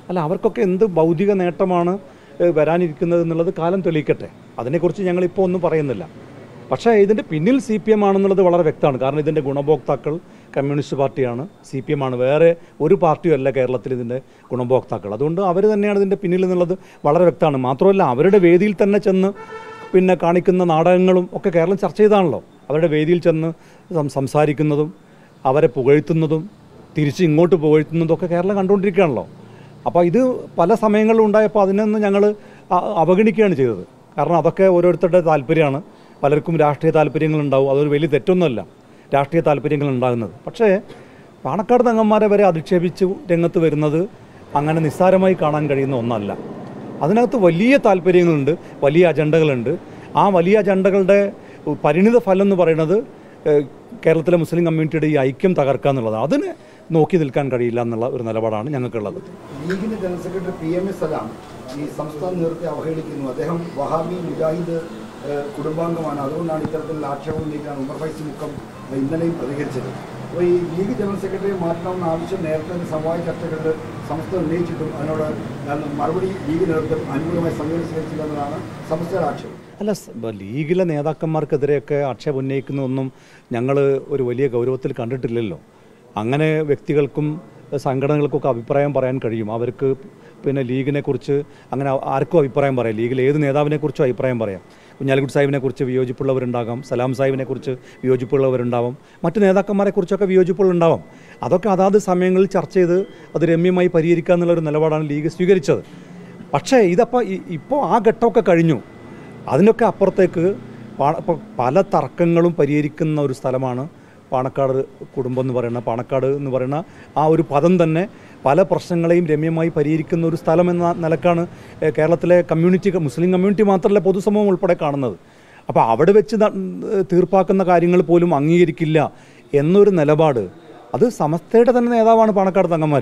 അല്ല അവർക്കൊക്കെ എന്ത് ഭൗതിക നേട്ടമാണ് ഏഹ്, വരാനിരിക്കുന്നത് എന്നുള്ളത് കാലം തെളിയിക്കട്ടെ അതിനെക്കുറിച്ച് ഞങ്ങളിപ്പോൾ ഒന്നും പറയുന്നില്ല പക്ഷേ ഇതിൻ്റെ പിന്നിൽ സി പി എം ആണെന്നുള്ളത് വളരെ വ്യക്തമാണ് കാരണം ഇതിൻ്റെ ഗുണഭോക്താക്കൾ കമ്മ്യൂണിസ്റ്റ് പാർട്ടിയാണ് സി പി എം ആണ് വേറെ ഒരു പാർട്ടിയും അല്ല കേരളത്തിൽ ഇതിൻ്റെ ഗുണഭോക്താക്കൾ അതുകൊണ്ട് അവർ തന്നെയാണ് ഇതിൻ്റെ പിന്നിൽ എന്നുള്ളത് വളരെ വ്യക്തമാണ് മാത്രമല്ല അവരുടെ വേദിയിൽ തന്നെ ചെന്ന് പിന്നെ കാണിക്കുന്ന നാടകങ്ങളും ഒക്കെ കേരളം ചർച്ച ചെയ്താണല്ലോ അവരുടെ വേദിയിൽ ചെന്ന് സം- സംസാരിക്കുന്നതും അവരെ പുകഴ്ത്തുന്നതും തിരിച്ച് ഇങ്ങോട്ട് പുകഴ്ത്തുന്നതും ഒക്കെ കേരളം കണ്ടുകൊണ്ടിരിക്കുകയാണല്ലോ അപ്പോൾ ഇത് പല സമയങ്ങളിലും ഉണ്ടായപ്പോൾ അതിനൊന്നും ഞങ്ങൾ അവഗണിക്കുകയാണ് ചെയ്തത് കാരണം അതൊക്കെ ഓരോരുത്തരുടെ താല്പര്യമാണ് പലർക്കും രാഷ്ട്രീയ താല്പര്യങ്ങളുണ്ടാവും അതൊരു വലിയ തെറ്റൊന്നുമല്ല രാഷ്ട്രീയ താല്പര്യങ്ങൾ ഉണ്ടാകുന്നത് പക്ഷേ പാണക്കാട് തങ്ങന്മാരെ വരെ അധിക്ഷേപിച്ച് രംഗത്ത് വരുന്നത് അങ്ങനെ നിസ്സാരമായി കാണാൻ കഴിയുന്ന ഒന്നല്ല അതിനകത്ത് വലിയ താല്പര്യങ്ങളുണ്ട് വലിയ അജണ്ടകളുണ്ട് ആ വലിയ അജണ്ടകളുടെ പരിണിത ഫലം എന്ന് പറയുന്നത് ഏഹ്, കേരളത്തിലെ മുസ്ലിം കമ്മ്യൂണിറ്റിയുടെ ഈ ഐക്യം തകർക്കുക എന്നുള്ളതാണ് അതിന് നോക്കി നിൽക്കാൻ കഴിയില്ല എന്നുള്ള ഒരു നിലപാടാണ് ഞങ്ങൾക്കുള്ളത് ലീഗിന്റെ general secretary P M S Salam ഈ സംസ്ഥാന നേതൃത്വത്തെ അവഹേളിക്കുന്നു അദ്ദേഹം വഹാബി മുജാഹിദ് ഏഹ്, കുടുംബാംഗമാണ് അതുകൊണ്ടാണ് ഇത്തരത്തിലുള്ള ആക്ഷേപം ഉന്നയിക്കാൻ ഉമർ ഫൈസി മുക്കം ഇന്നലെയും പ്രതികരിച്ചത് അപ്പോൾ ഈ ലീഗ് ജനറൽ സെക്രട്ടറിയെ മാറ്റണമെന്ന ആവശ്യം നേരത്തെ തന്നെ സമവായ ചർച്ചകളിൽ സംസ്ഥ ഉന്നയിച്ചിട്ടും അതിനോട് ഞാൻ മറുപടി ലീഗ് നേതൃത്വം അനുകൂലമായി സമീപനം സ്വീകരിച്ചില്ല എന്നതാണ് സംസ്ഥയുടെ ആക്ഷേപം അല്ല സ് ബ- ലീഗിലെ നേതാക്കന്മാർക്കെതിരെയൊക്കെ ആക്ഷേപം ഉന്നയിക്കുന്നതൊന്നും ഞങ്ങൾ ഒരു വലിയ ഗൗരവത്തിൽ കണ്ടിട്ടില്ലല്ലോ അങ്ങനെ വ്യക്തികൾക്കും സംഘടനകൾക്കൊക്കെ അഭിപ്രായം പറയാൻ കഴിയും അവർക്ക് പിന്നെ ലീഗിനെ കുറിച്ച് അങ്ങനെ ആ- ആർക്കും അഭിപ്രായം പറയാം ലീഗിൽ ഏത് നേതാവിനെ കുറിച്ചും അഭിപ്രായം പറയാം കുഞ്ഞാലിക്കുട്ടി സാഹിബിനെ കുറിച്ച് വിയോജിപ്പുള്ളവരുണ്ടാകാം സലാം സാഹിബിനെ കുറിച്ച് വിയോജിപ്പുള്ളവരുണ്ടാവാം മറ്റു നേതാക്കന്മാരെ കുറിച്ചൊക്കെ വിയോജിപ്പുകളുണ്ടാവാം അതൊക്കെ അതാത് സമയങ്ങളിൽ ചർച്ച ചെയ്ത് അത് രമ്യമായി പരിഹരിക്കുക എന്നുള്ളൊരു നിലപാടാണ് ലീഗ് സ്വീകരിച്ചത് പക്ഷേ ഇതപ്പോൾ ഇപ്പോൾ ആ ഘട്ടമൊക്കെ കഴിഞ്ഞു അതിനൊക്കെ അപ്പുറത്തേക്ക് പാ- ഇപ്പൊ പല തർക്കങ്ങളും പരിഹരിക്കുന്ന ഒരു സ്ഥലമാണ് പാണക്കാട് കുടുംബം എന്ന് പറയുന്ന പാണക്കാട് എന്ന് പറയുന്ന ആ ഒരു പദം തന്നെ പല പ്രശ്നങ്ങളെയും രമ്യമായി പരിഹരിക്കുന്ന ഒരു സ്ഥലം എന്ന നിലക്കാണ് ഏഹ്, കേരളത്തിലെ കമ്മ്യൂണിറ്റി മുസ്ലിം കമ്മ്യൂണിറ്റി മാത്രമല്ല പൊതുസമൂഹം ഉൾപ്പെടെ കാണുന്നത് അപ്പോൾ അവിടെ വെച്ച് ന- തീർപ്പാക്കുന്ന കാര്യങ്ങൾ പോലും അംഗീകരിക്കില്ല എന്നൊരു നിലപാട് അത് സമസ്തയുടെ തന്നെ നേതാവാണ് പാണക്കാട് തങ്ങന്മാർ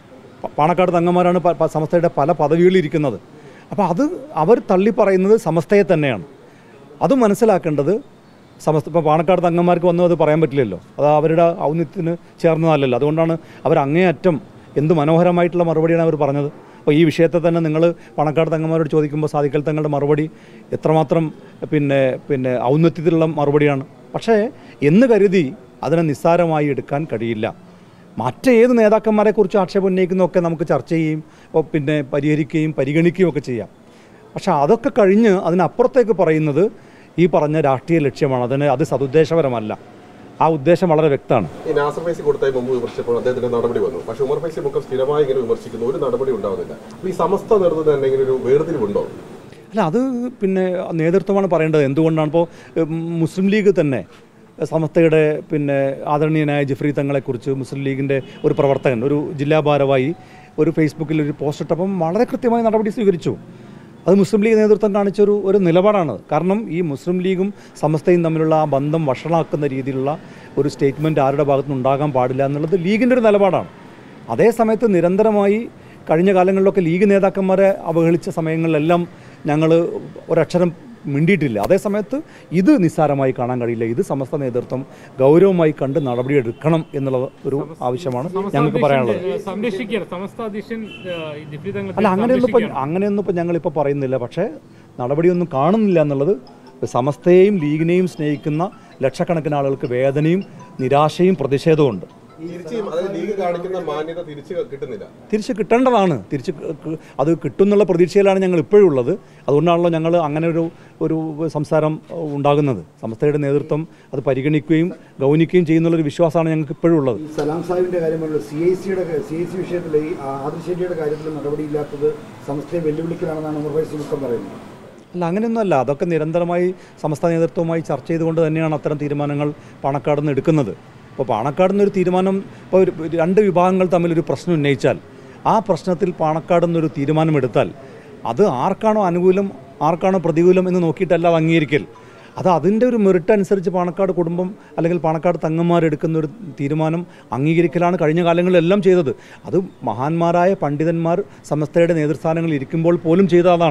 പ- പാണക്കാട് തങ്ങന്മാരാണ് പ- പ- സമസ്തയുടെ പല പദവികളിൽ ഇരിക്കുന്നത് അപ്പോൾ അത് അവർ തള്ളി പറയുന്നത് സമസ്തയെ തന്നെയാണ് അത് മനസ്സിലാക്കേണ്ടത് സമസ്ത ഇപ്പോൾ പാണക്കാട് തങ്ങന്മാർക്ക് വന്നു അത് പറയാൻ പറ്റില്ലല്ലോ അത് അവരുടെ ഔന്നത്യത്തിന് ചേർന്നതല്ലല്ലോ അതുകൊണ്ടാണ് അവർ അങ്ങേയറ്റം എന്ത് മനോഹരമായിട്ടുള്ള മറുപടിയാണ് അവർ പറഞ്ഞത് അപ്പോൾ ഈ വിഷയത്തെ തന്നെ നിങ്ങൾ പണക്കാട് തങ്ങന്മാരോട് ചോദിക്കുമ്പോൾ സാധിക്കൽ തങ്ങളുടെ മറുപടി എത്രമാത്രം പിന്നെ പിന്നെ ഔന്നത്യത്തിലുള്ള മറുപടിയാണ് പക്ഷേ എന്ന് കരുതി അതിനെ നിസ്സാരമായി എടുക്കാൻ കഴിയില്ല മറ്റേത് നേതാക്കന്മാരെ കുറിച്ച് ആക്ഷേപം ഉന്നയിക്കുന്നതൊക്കെ നമുക്ക് ചർച്ച ചെയ്യുകയും ഒ, പിന്നെ പരിഹരിക്കുകയും പരിഗണിക്കുകയും ഒക്കെ ചെയ്യാം പക്ഷെ അതൊക്കെ കഴിഞ്ഞ് അതിനപ്പുറത്തേക്ക് പറയുന്നത് ഈ പറഞ്ഞ രാഷ്ട്രീയ ലക്ഷ്യമാണ് അതിന് അത് സതുദ്ദേശപരമല്ല ആ ഉദ്ദേശം വളരെ വ്യക്തമാണ് ഈ നാസർ ഫൈസി കൊടുത്തായി മുമ്പ് വിമർശിച്ചപ്പോൾ അദ്ദേഹത്തിന്റെ നടപടി വന്നു പക്ഷേ ഉമർ ഫൈസി മുഖം സ്ഥിരമായി ഇങ്ങനെ വിമർശിക്കുന്നു ഒരു നടപടി ഉണ്ടാവുന്നില്ല അപ്പോൾ ഈ സമസ്ത നേതൃത്വം തന്നെ ഇങ്ങനെ ഒരു വേർതിരിവുണ്ടോ അല്ല അത് പിന്നെ നേതൃത്വമാണ് പറയേണ്ടത് എന്തുകൊണ്ടാണ് ഇപ്പോൾ മുസ്ലിം ലീഗ് തന്നെ സമസ്തയുടെ പിന്നെ ആദരണീയനായ ജിഫ്രി തങ്ങളെക്കുറിച്ച് മുസ്ലിം ലീഗിൻ്റെ ഒരു പ്രവർത്തകൻ ഒരു ജില്ലാ ഭാരവാഹി ഒരു ഫേസ്ബുക്കിൽ ഒരു പോസ്റ്റ് ഇട്ടപ്പം വളരെ കൃത്യമായി നടപടി സ്വീകരിച്ചു അത് മുസ്ലിം ലീഗ് നേതൃത്വം കാണിച്ചൊരു ഒരു നിലപാടാണ് കാരണം ഈ മുസ്ലിം ലീഗും സമസ്തയും തമ്മിലുള്ള ആ ബന്ധം വഷളാക്കുന്ന രീതിയിലുള്ള ഒരു സ്റ്റേറ്റ്മെൻറ്റ് ആരുടെ ഭാഗത്തുനിന്ന് ഉണ്ടാകാൻ പാടില്ല എന്നുള്ളത് ലീഗിൻ്റെ ഒരു നിലപാടാണ് അതേ സമയത്ത് നിരന്തരമായി കഴിഞ്ഞ കാലങ്ങളിലൊക്കെ ലീഗ് നേതാക്കന്മാരെ അവഹേളിച്ച സമയങ്ങളിലെല്ലാം ഞങ്ങൾ ഒരക്ഷരം മിണ്ടിയിട്ടില്ല അതേ സമയത്ത് ഇത് നിസ്സാരമായി കാണാൻ കഴിയില്ല ഇത് സമസ്ത നേതൃത്വം ഗൗരവമായി കണ്ട് നടപടിയെടുക്കണം എന്നുള്ള ഒരു ആവശ്യമാണ് ഞങ്ങൾക്ക് പറയാനുള്ളത് സംരക്ഷിക്കുകയാണ് സമസ്ത അധ്യക്ഷൻ ജിഫ്രി തങ്ങൾ അല്ല അങ്ങനെയൊന്നും ഇപ്പം അങ്ങനെയൊന്നും ഇപ്പം ഞങ്ങളിപ്പോൾ പറയുന്നില്ല പക്ഷേ നടപടിയൊന്നും കാണുന്നില്ല എന്നുള്ളത് സമസ്തയെയും ലീഗിനെയും സ്നേഹിക്കുന്ന ലക്ഷക്കണക്കിന് ആളുകൾക്ക് വേദനയും നിരാശയും പ്രതിഷേധവും ഉണ്ട് തിരിച്ച് അതായത് ലീഗ് കാണിക്കുന്ന മാന്യത തിരിച്ച് കിട്ടുന്നില്ല തിരിച്ച് കിട്ടേണ്ടതാണ് തിരിച്ച് ക- ക- അത് കിട്ടുന്നുള്ള പ്രതീക്ഷയിലാണ് ഞങ്ങൾ ഇപ്പോഴും ഉള്ളത് അതുകൊണ്ടാണല്ലോ ഞങ്ങൾ അങ്ങനെ ഒരു ഒരു സംസാരം ഏഹ്, ഉണ്ടാകുന്നത് സംസ്ഥയുടെ നേതൃത്വം അത് പരിഗണിക്കുകയും ഗൗനിക്കുകയും ചെയ്യുന്നുള്ളൊരു വിശ്വാസമാണ് ഞങ്ങൾക്ക് ഇപ്പോഴും ഉള്ളത് ഈ സലാം സാഹിബിന്റെ കാര്യമുള്ള സി ഐ സിയുടെ സി ഐ സി വിഷയത്തിൽ ഈ ആദർശേരിയുടെ കാര്യത്തിൽ നടപടിയില്ലാത്തത് സംസ്ഥയെ വെല്ലുവിളിക്കലാണെന്നാണ് ഉമർ ഫൈസി മുക്കം പറയുന്നത് അല്ല അങ്ങനെയൊന്നുമല്ല അതൊക്കെ നിരന്തരമായി സംസ്ഥാന നേതൃത്വവുമായി ചർച്ച ചെയ്തുകൊണ്ട് തന്നെയാണ് അത്തരം തീരുമാനങ്ങൾ പാണക്കാട് നിന്ന് എടുക്കുന്നത് അപ്പോൾ പാണക്കാട് നിന്നൊരു തീരുമാനം ഇപ്പോൾ ഒരു രണ്ട് വിഭാഗങ്ങൾ തമ്മിലൊരു പ്രശ്നം ഉന്നയിച്ചാൽ ആ പ്രശ്നത്തിൽ പാണക്കാട് നിന്നൊരു തീരുമാനമെടുത്താൽ അത് ആർക്കാണോ അനുകൂലം ആർക്കാണോ പ്രതികൂലം എന്ന് നോക്കിയിട്ടല്ല അത് അംഗീകരിക്കൽ അത് അതിൻ്റെ ഒരു മെറിറ്റ് അനുസരിച്ച് പാണക്കാട് കുടുംബം അല്ലെങ്കിൽ പാണക്കാട് തങ്ങന്മാരെടുക്കുന്ന ഒരു തീരുമാനം അംഗീകരിക്കലാണ് കഴിഞ്ഞ കാലങ്ങളിലെല്ലാം ചെയ്തത് അത് മഹാന്മാരായ പണ്ഡിതന്മാർ സമസ്തയുടെ നേതൃസ്ഥാനങ്ങളിൽ ഇരിക്കുമ്പോൾ പോലും ചെയ്ത അതാണ്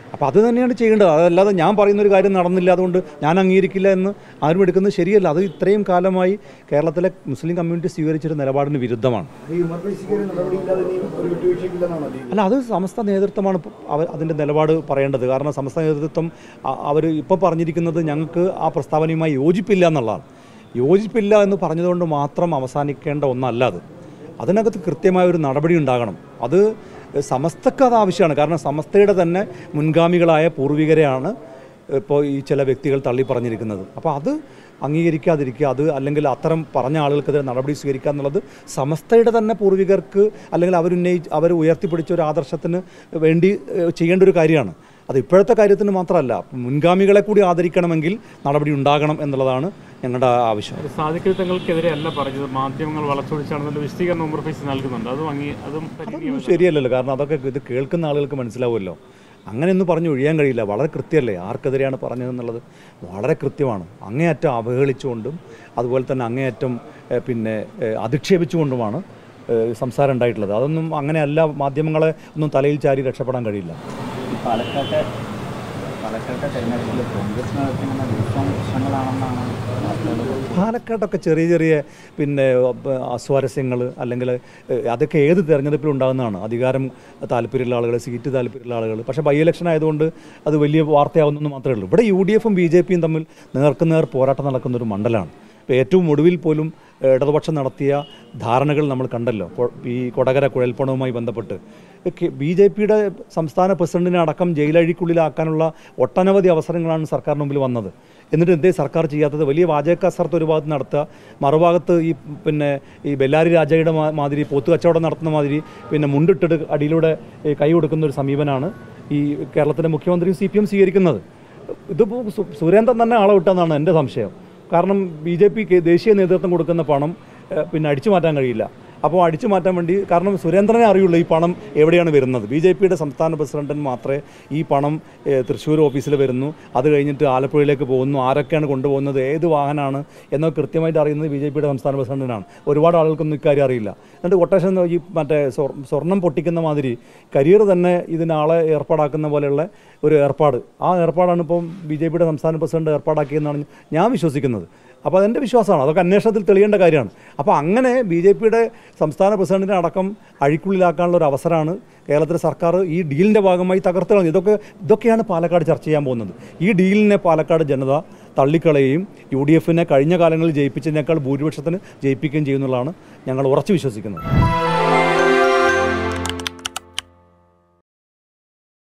അപ്പോൾ അത് തന്നെയാണ് ചെയ്യേണ്ടത് അതല്ലാതെ ഞാൻ പറയുന്ന ഒരു കാര്യം നടന്നില്ല അതുകൊണ്ട് ഞാൻ അംഗീകരിക്കില്ല എന്ന് ആരും എടുക്കുന്നത് ശരിയല്ല അത് ഇത്രയും കാലമായി കേരളത്തിലെ മുസ്ലിം കമ്മ്യൂണിറ്റി സ്വീകരിച്ചൊരു നിലപാടിന് വിരുദ്ധമാണ് ഈ ഉമർ ഫൈസിക്ക് നടപടിയില്ലാതെ ഇനി ഒരു വിട്ടുവീഴ്ചയില്ലെന്നാണ് അദ്ദേഹം അല്ല അത് സമസ്ത നേതൃത്വമാണ് ഇപ്പോൾ അവർ അതിൻ്റെ നിലപാട് പറയേണ്ടത് കാരണം സമസ്ത നേതൃത്വം അവർ ഇപ്പോൾ പറഞ്ഞിരിക്കുന്നത് ഞങ്ങൾക്ക് ആ പ്രസ്താവനയുമായി യോജിപ്പില്ല എന്നുള്ളതാണ് യോജിപ്പില്ല എന്ന് പറഞ്ഞതുകൊണ്ട് മാത്രം അവസാനിക്കേണ്ട ഒന്നല്ല അത് അതിനകത്ത് കൃത്യമായ ഒരു നടപടി ഉണ്ടാകണം അത് സമസ്തക്ക് അത് ആവശ്യമാണ് കാരണം സമസ്തയുടെ തന്നെ മുൻഗാമികളായ പൂർവികരെയാണ് ഇപ്പോൾ ഈ ചില വ്യക്തികൾ തള്ളി പറഞ്ഞിരിക്കുന്നത് അപ്പോൾ അത് അംഗീകരിക്കാതിരിക്കുക അത് അല്ലെങ്കിൽ അത്തരം പറഞ്ഞ ആളുകൾക്കെതിരെ നടപടി സ്വീകരിക്കുക എന്നുള്ളത് സമസ്തയുടെ തന്നെ പൂർവികർക്ക് അല്ലെങ്കിൽ അവരുന്നയി അവർ ഉയർത്തിപ്പിടിച്ച ഒരു ആദർശത്തിന് വേണ്ടി ഏഹ്, ചെയ്യേണ്ട ഒരു കാര്യമാണ് അത് ഇപ്പോഴത്തെ കാര്യത്തിന് മാത്രമല്ല മുൻഗാമികളെ കൂടി ആദരിക്കണമെങ്കിൽ നടപടി ഉണ്ടാകണം എന്നുള്ളതാണ് ഞങ്ങളുടെ ആവശ്യം ഒരു സാധിക്കൽ തങ്ങൾക്കെതിരെ അല്ല പറഞ്ഞത് മാധ്യമങ്ങൾ വളച്ചൊടിച്ചാണെന്നുള്ള വിശദീകരണം ഉമർ ഫൈസി നൽകുന്നുണ്ട് അതും അംഗീ അതും അതൊന്നും ശരിയല്ലല്ലോ കാരണം അതൊക്കെ ഇത് കേൾക്കുന്ന ആളുകൾക്ക് മനസ്സിലാവുമല്ലോ അങ്ങനെയൊന്നും പറഞ്ഞ് ഒഴിയാൻ കഴിയില്ല വളരെ കൃത്യമല്ലേ ആർക്കെതിരെയാണ് പറഞ്ഞതെന്നുള്ളത് വളരെ കൃത്യമാണ് അങ്ങേയറ്റം അവഹേളിച്ചുകൊണ്ടും അതുപോലെ തന്നെ അങ്ങേയറ്റം ഏഹ്, പിന്നെ ഏഹ്, അധിക്ഷേപിച്ചുകൊണ്ടുമാണ് ഏഹ്, സംസാരം ഉണ്ടായിട്ടുള്ളത് അതൊന്നും അങ്ങനെയല്ല മാധ്യമങ്ങളെ ഒന്നും തലയിൽ ചാരി രക്ഷപ്പെടാൻ കഴിയില്ല ഈ പാലക്കാട്ടെ പാലക്കാട്ടെ തെരഞ്ഞെടുപ്പിൽ കോൺഗ്രസ് നടത്തുന്ന വിശ്വാസങ്ങളാണെന്നാണ് വാർത്തകൾ പാലക്കാട്ടൊക്കെ ചെറിയ ചെറിയ പിന്നെ അസ്വാരസ്യങ്ങൾ അല്ലെങ്കിൽ ഏഹ്, അതൊക്കെ ഏത് തെരഞ്ഞെടുപ്പിലും ഉണ്ടാകുന്നതാണ് അധികാരം താല്പര്യമുള്ള ആളുകൾ സീറ്റ് താല്പര്യമുള്ള ആളുകൾ പക്ഷേ ബൈ ഇലക്ഷൻ ആയതുകൊണ്ട് അത് വലിയ വാർത്തയാവുന്നെന്ന് മാത്രമേ ഉള്ളൂ ഇവിടെ യു ഡി എഫും ബി ജെ പിയും തമ്മിൽ നേർക്കുനേർ പോരാട്ടം നടക്കുന്ന ഒരു മണ്ഡലമാണ് ഇപ്പോൾ ഏറ്റവും ഒടുവിൽ പോലും ഏഹ്, ഇടതുപക്ഷം നടത്തിയ ധാരണകൾ നമ്മൾ കണ്ടല്ലോ കൊ- ഈ കൊടകര കുഴൽപ്പണവുമായി ബന്ധപ്പെട്ട് ബി ജെ പിയുടെ സംസ്ഥാന പ്രസിഡന്റിനെ അടക്കം ജയിലഴിക്കുള്ളിലാക്കാനുള്ള ഒട്ടനവധി അവസരങ്ങളാണ് സർക്കാരിന് മുമ്പിൽ വന്നത് എന്നിട്ട് എന്തേ സർക്കാർ ചെയ്യാത്തത് വലിയ വാചകക്കസർത്ത് ഒരു ഭാഗത്ത് നടത്തുക മറുഭാഗത്ത് ഈ പിന്നെ ഈ ബെല്ലാരി രാജയുടെ മാ- മാതിരി പോത്ത് കച്ചവടം നടത്തുന്ന മാതിരി പിന്നെ മുണ്ടിട്ടിട്ട് അടിയിലൂടെ ഈ കൈ കൊടുക്കുന്ന ഒരു സമീപനമാണ് ഈ കേരളത്തിലെ മുഖ്യമന്ത്രിയും സി പി എം സ്വീകരിക്കുന്നത് ഇതിപ്പോൾ സു- സുരേന്ദ്രൻ തന്നെ ആളെ വിട്ടെന്നാണ് എൻ്റെ സംശയം കാരണം ബി ജെ പിക്ക് ദേശീയ നേതൃത്വം കൊടുക്കുന്ന പണം ഏഹ്, പിന്നെ അടിച്ചു മാറ്റാൻ കഴിയില്ല അപ്പോൾ അടിച്ചു മാറ്റാൻ വേണ്ടി കാരണം സുരേന്ദ്രനെ അറിയുള്ളൂ ഈ പണം എവിടെയാണ് വരുന്നത് ബി ജെ പിയുടെ സംസ്ഥാന പ്രസിഡന്റിന് മാത്രമേ ഈ പണം ഏഹ്, തൃശ്ശൂർ ഓഫീസിൽ വരുന്നു അത് കഴിഞ്ഞിട്ട് ആലപ്പുഴയിലേക്ക് പോകുന്നു ആരൊക്കെയാണ് കൊണ്ടുപോകുന്നത് ഏത് വാഹനമാണ് എന്നൊക്കെ കൃത്യമായിട്ട് അറിയുന്നത് ബി ജെ പിയുടെ സംസ്ഥാന പ്രസിഡന്റിനാണ് ഒരുപാട് ആളുകൾക്കൊന്നും ഇക്കാര്യം അറിയില്ല എന്നിട്ട് കൊട്ടേഷൻ ഈ മറ്റേ സ്വർ- സ്വർണം പൊട്ടിക്കുന്ന മാതിരി കരിയർ തന്നെ ഇതിനാളെ ഏർപ്പാടാക്കുന്ന പോലെയുള്ള ഒരു ഏർപ്പാട് ആ ഏർപ്പാടാണ് ഇപ്പം ബി ജെ പിയുടെ സംസ്ഥാന പ്രസിഡന്റ് ഏർപ്പാടാക്കിയെന്നാണ് ഞാൻ വിശ്വസിക്കുന്നത് അപ്പോൾ അതെൻ്റെ വിശ്വാസമാണ് അതൊക്കെ അന്വേഷണത്തിൽ തെളിയേണ്ട കാര്യമാണ് അപ്പോൾ അങ്ങനെ ബി ജെ പിയുടെ സംസ്ഥാന പ്രസിഡന്റിനെ അടക്കം അഴിക്കുള്ളിലാക്കാനുള്ള ഒരു അവസരമാണ് കേരളത്തിലെ സർക്കാർ ഈ ഡീലിൻ്റെ ഭാഗമായി തകർത്ത് കളഞ്ഞത് ഇതൊക്കെ ഇതൊക്കെയാണ് പാലക്കാട് ചർച്ച ചെയ്യാൻ പോകുന്നത് ഈ ഡീലിനെ പാലക്കാട് ജനത തള്ളിക്കളയുകയും യു ഡി എഫിനെ കഴിഞ്ഞ കാലങ്ങളിൽ ജയിപ്പിച്ചതിനേക്കാൾ ഭൂരിപക്ഷത്തിന് ജയിപ്പിക്കുകയും ചെയ്യുന്നുള്ളതാണ് ഞങ്ങൾ ഉറച്ചു വിശ്വസിക്കുന്നത്